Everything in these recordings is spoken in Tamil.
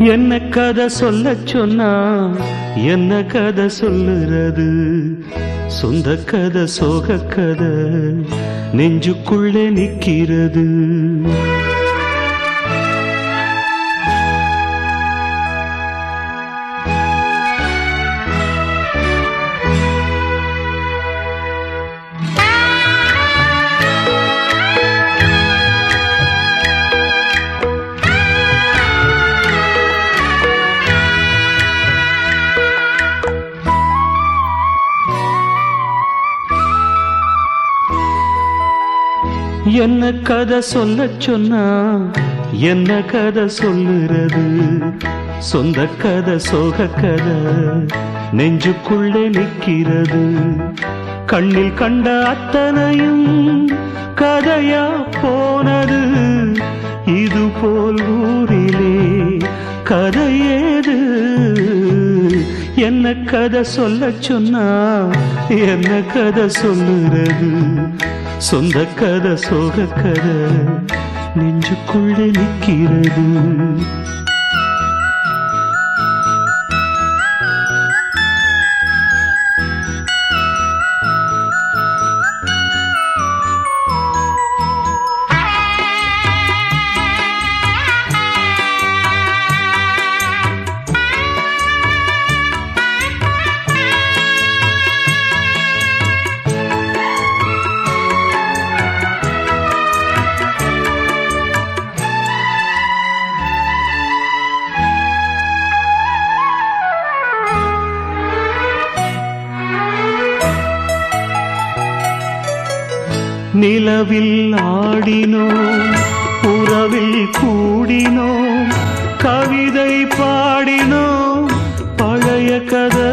என்ன கதை சொல்ல சொன்னா என்ன கதை சொல்லுறது சொந்த கதை சோக கதை நெஞ்சுக்குள்ளே நிக்கிறது என்ன கதை சொல்ல சொன்னா என்ன கதை சொல்லுறது சொந்த கதை சோக கதை நெஞ்சுக்குள்ளே நிக்கிறது கண்ணில் கண்ட அத்தனையும் கதையா போனது இது போல் ஊரிலே கதையேது என்ன கதை சொல்ல சொன்னா என்ன கதை சொல்லுறது சொந்த கதை சோக கதை நெஞ்சுக்குள்ளே நிற்கிறது நிலவில் ஆடினோம் உறவில் கூடினோம் கவிதை பாடினோம் பழைய கதை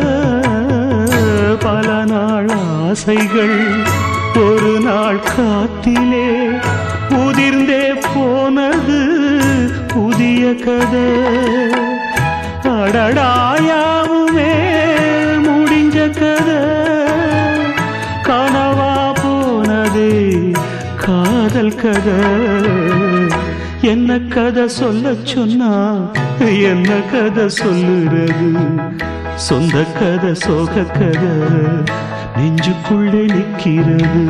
பல நாள் ஆசைகள் ஒரு நாள் காத்திலே உதிர்ந்தே போனது புதிய கதை அடடாயாவுமே முடிஞ்ச கதை கனவா போனதே காதல் கதை என்ன கதை சொல்ல சொன்னா என்ன கதை சொல்லுறது சொந்த கதை சோக கதை நெஞ்சுக்குள்ளே நிற்கிறது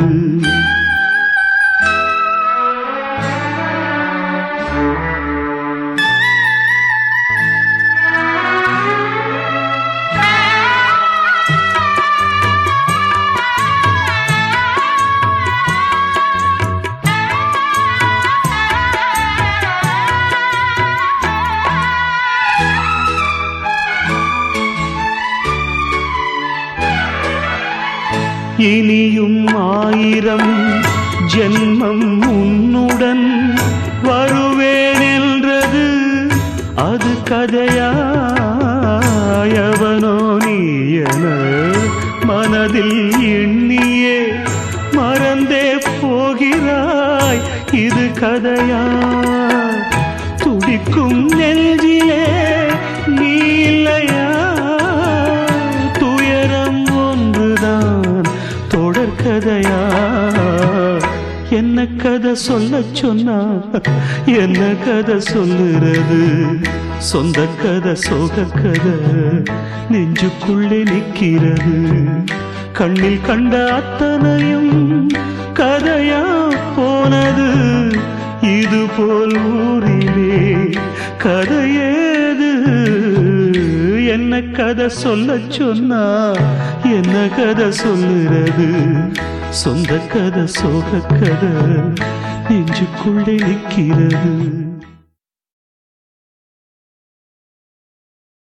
இனியும் ஆயிரம் ஜென்மம் உன்னுடன் வருவேன் என்றது அது கதையாயவனோ நீ என மனதில் எண்ணியே மறந்தே போகிறாய் இது கதையா துடிக்கும் நெஞ்சிலே நீ இல்லையா துயரம் ஒன்றுதான் தொடர்கதையா என்ன கதை சொல்ல சொன்னா என்ன கதை சொல்லுறது சொந்த கதை சோக கதை நெஞ்சுக்குள்ளே நிற்கிறது கண்ணில் கண்ட அத்தனையும் கதையா போனது இது போல் ஊரிலே கதையேது என்ன கதை சொல்ல சொன்னா என்ன கதை சொல்லுறது சொந்த கதை சோக கதை நெஞ்சுக்குள்ளே நிற்கிறது